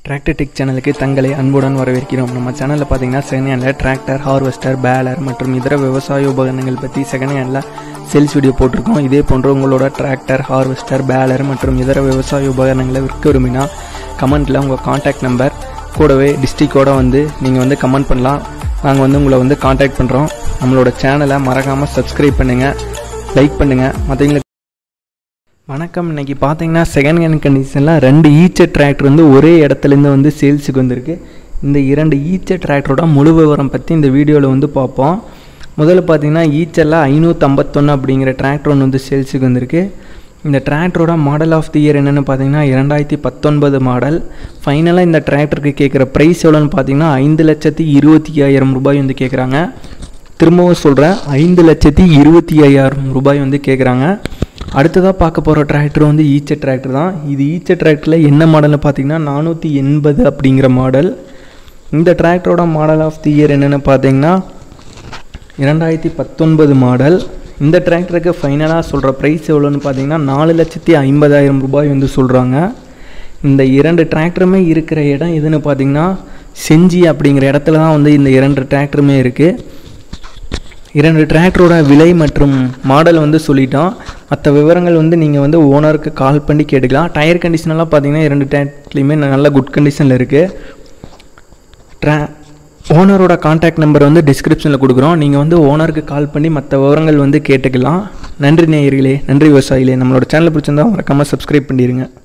tractor tech சேனலுக்கு தங்களை அன்புடன் வரவேற்கிறோம் நம்ம சேனலில் பார்த்தீங்கன்னா second hand tractor harvester baler மற்றும் இதர விவசாய உபகரணங்கள் பற்றி செகண்ட் ஹேண்டில் சேல்ஸ் வீடியோ போட்டிருக்கோம் இதே போன்று உங்களோட டிராக்டர் ஹார்வெஸ்டர் பேலர் மற்றும் இதர விவசாய உபகரணங்களை விற்க விரும்பினா கமெண்ட்டில் உங்கள் காண்டாக்ட் நம்பர் கூடவே டிஸ்ட்ரிக்டோட வந்து நீங்கள் வந்து கமெண்ட் பண்ணலாம் நாங்கள் வந்து உங்களை வந்து காண்டாக்ட் பண்ணுறோம் நம்மளோட சேனலை மறக்காமல் சப்ஸ்கிரைப் பண்ணுங்கள் லைக் பண்ணுங்கள் மற்றவங்களுக்கு வணக்கம் இன்னைக்கு பார்த்தீங்கன்னா செகண்ட் ஹேண்ட் கண்டிஷனில் ரெண்டு ஈச்சர் டிராக்டர் வந்து ஒரே இடத்துலேருந்து வந்து சேல்ஸுக்கு வந்திருக்கு இந்த இரண்டு ஈச்சர் டிராக்டரோட முழு விவரம் பற்றி இந்த வீடியோவில் வந்து பார்ப்போம் முதல்ல பார்த்தீங்கன்னா ஈச்சரில் ஐநூற்றம்பத்தொன்று அப்படிங்கிற டிராக்டர் ஒன்று வந்து சேல்ஸுக்கு வந்திருக்கு இந்த டிராக்டரோட மாடல் ஆஃப் தி இயர் என்னென்னு பார்த்தீங்கன்னா இரண்டாயிரத்தி பத்தொன்பது மாடல் ஃபைனலாக இந்த டிராக்டருக்கு கேட்குற ப்ரைஸ் எவ்வளோன்னு பார்த்தீங்கன்னா ஐந்து லட்சத்தி இருபத்தி ஐயாயிரம் ரூபாய் வந்து கேட்குறாங்க திரும்பவும் சொல்கிறேன் ஐந்து லட்சத்தி இருபத்தி ஐயாயிரம் ரூபாய் வந்து கேட்குறாங்க அடுத்ததாக பார்க்க போகிற டிராக்டர் வந்து ஈச்சர் டிராக்டர் தான் இது ஈச்சர் டிராக்டரில் என்ன மாடல்னு பார்த்தீங்கன்னா நானூற்றி எண்பது அப்படிங்கிற மாடல் இந்த டிராக்டரோட மாடல் ஆஃப் தி இயர் என்னென்னு பார்த்தீங்கன்னா இரண்டாயிரத்தி பத்தொன்பது மாடல் இந்த டிராக்டருக்கு ஃபைனலாக சொல்கிற ப்ரைஸ் எவ்வளோன்னு பார்த்தீங்கன்னா நாலு லட்சத்தி ஐம்பதாயிரம் ரூபாய் வந்து சொல்கிறாங்க இந்த இரண்டு டிராக்டருமே இருக்கிற இடம் எதுன்னு பார்த்தீங்கன்னா செஞ்சி அப்படிங்கிற இடத்துல தான் வந்து இந்த இரண்டு டிராக்டருமே இருக்குது இரண்டு டிராக்டரோட விலை மற்றும் மாடல் வந்து சொல்லிட்டோம் மற்ற விவரங்கள் வந்து நீங்கள் வந்து ஓனருக்கு கால் பண்ணி கேட்டுக்கலாம் டயர் கண்டிஷனெல்லாம் பார்த்தீங்கன்னா இரண்டு டிராக்ட்லேயுமே நல்ல குட் கண்டிஷனில் இருக்குது ட்ரா ஓனரோட காண்டாக்ட் நம்பர் வந்து டிஸ்கிரிப்ஷனில் கொடுக்குறோம் நீங்கள் வந்து ஓனருக்கு கால் பண்ணி மற்ற விவரங்கள் வந்து கேட்டுக்கலாம் நன்றி நேயர்களே நன்றி விவசாயிகளே நம்மளோட சேனல் பிடிச்சிருந்தா மறக்காமல் சப்ஸ்கிரைப் பண்ணிடுங்க